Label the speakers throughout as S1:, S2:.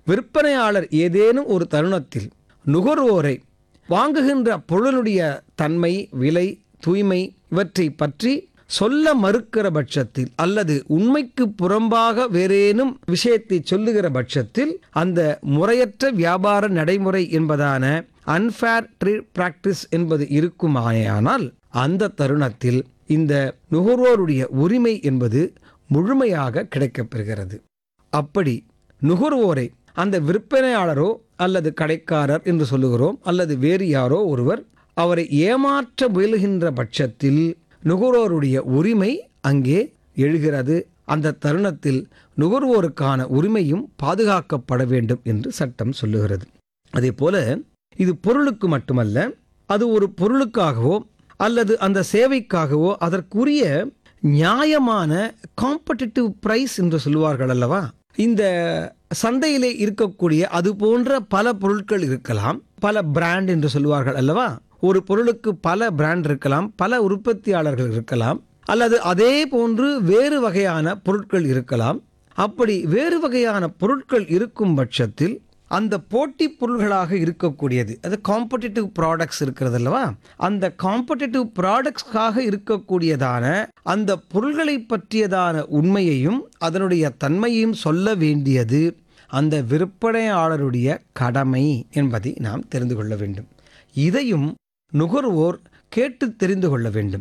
S1: விற்பனையாளர் ஏதேனும் ஒரு தருணத்தில் நுகர்வோரை வாங்குகின்ற பொருளுடைய தன்மை விலை தூய்மை இவற்றை பற்றி சொல்ல மறுக்கிற பட்சத்தில் அல்லது உண்மைக்கு புறம்பாக வேறேனும் விஷயத்தை சொல்லுகிற பட்சத்தில் அந்த முறையற்ற வியாபார நடைமுறை என்பதான அன்ஃபேர் ட்ரேட் பிராக்டிஸ் என்பது இருக்குமாயானால் அந்த தருணத்தில் இந்த நுகர்வோருடைய உரிமை என்பது முழுமையாக கிடைக்கப்பெறுகிறது அப்படி நுகர்வோரை அந்த விற்பனையாளரோ அல்லது கடைக்காரர் என்று சொல்லுகிறோம் அல்லது வேறு யாரோ ஒருவர் அவரை ஏமாற்ற முயலுகின்ற பட்சத்தில் நுகர்வோருடைய உரிமை அங்கே எழுகிறது அந்த தருணத்தில் நுகர்வோருக்கான உரிமையும் பாதுகாக்கப்பட வேண்டும் என்று சட்டம் சொல்லுகிறது அதே போல இது பொருளுக்கு மட்டுமல்ல அது ஒரு பொருளுக்காகவோ அல்லது அந்த சேவைக்காகவோ அதற்குரிய நியாயமான காம்படிட்டிவ் பிரைஸ் என்று சொல்லுவார்கள் அல்லவா இந்த சந்தையிலே இருக்கக்கூடிய அது போன்ற பல பொருட்கள் இருக்கலாம் பல பிராண்ட் என்று சொல்லுவார்கள் அல்லவா ஒரு பொருளுக்கு பல பிராண்ட் இருக்கலாம் பல உற்பத்தியாளர்கள் இருக்கலாம் அல்லது அதே போன்று வேறு வகையான பொருட்கள் இருக்கலாம் அப்படி வேறு வகையான பொருட்கள் இருக்கும் பட்சத்தில் அந்த போட்டி பொருள்களாக இருக்கக்கூடியது அது காம்படிட்டிவ் ப்ராடக்ட்ஸ் இருக்கிறது அல்லவா அந்த காம்படிட்டிவ் ப்ராடக்ட்ஸ்க்காக இருக்கக்கூடியதான அந்த பொருள்களை பற்றியதான உண்மையையும் அதனுடைய தன்மையையும் சொல்ல வேண்டியது அந்த விற்பனையாளருடைய கடமை என்பதை நாம் தெரிந்து கொள்ள வேண்டும் இதையும் நுகர்வோர் கேட்டு தெரிந்து கொள்ள வேண்டும்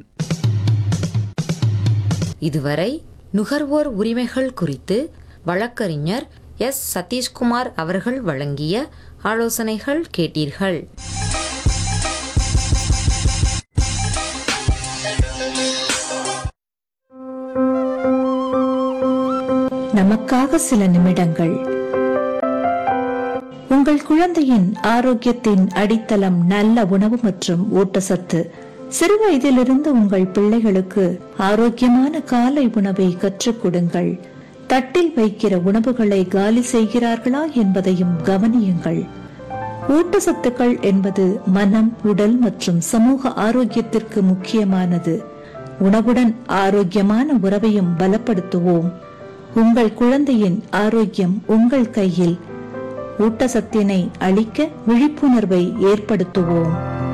S2: இதுவரை நுகர்வோர் உரிமைகள் குறித்து வழக்கறிஞர் எஸ் சதீஷ்குமார் அவர்கள் வழங்கிய ஆலோசனைகள் கேட்டீர்கள்
S3: நமக்காக சில நிமிடங்கள் உங்கள் குழந்தையின் ஆரோக்கியத்தின் அடித்தளம் நல்ல உணவு மற்றும் ஊட்டச்சத்து சிறு வயதிலிருந்து உங்கள் பிள்ளைகளுக்கு ஆரோக்கியமான காலை உணவை கற்றுக் கொடுங்கள் தட்டில் வைக்கிற உணவுகளை காலி செய்கிறார்களா என்பதையும் கவனியுங்கள் ஊட்டச்சத்துக்கள் என்பது மனம் உடல் மற்றும் சமூக ஆரோக்கியத்திற்கு முக்கியமானது உணவுடன் ஆரோக்கியமான உறவையும் பலப்படுத்துவோம் உங்கள் குழந்தையின் ஆரோக்கியம் உங்கள் கையில் ஊட்டச்சத்தினை அளிக்க விழிப்புணர்வை ஏற்படுத்துவோம்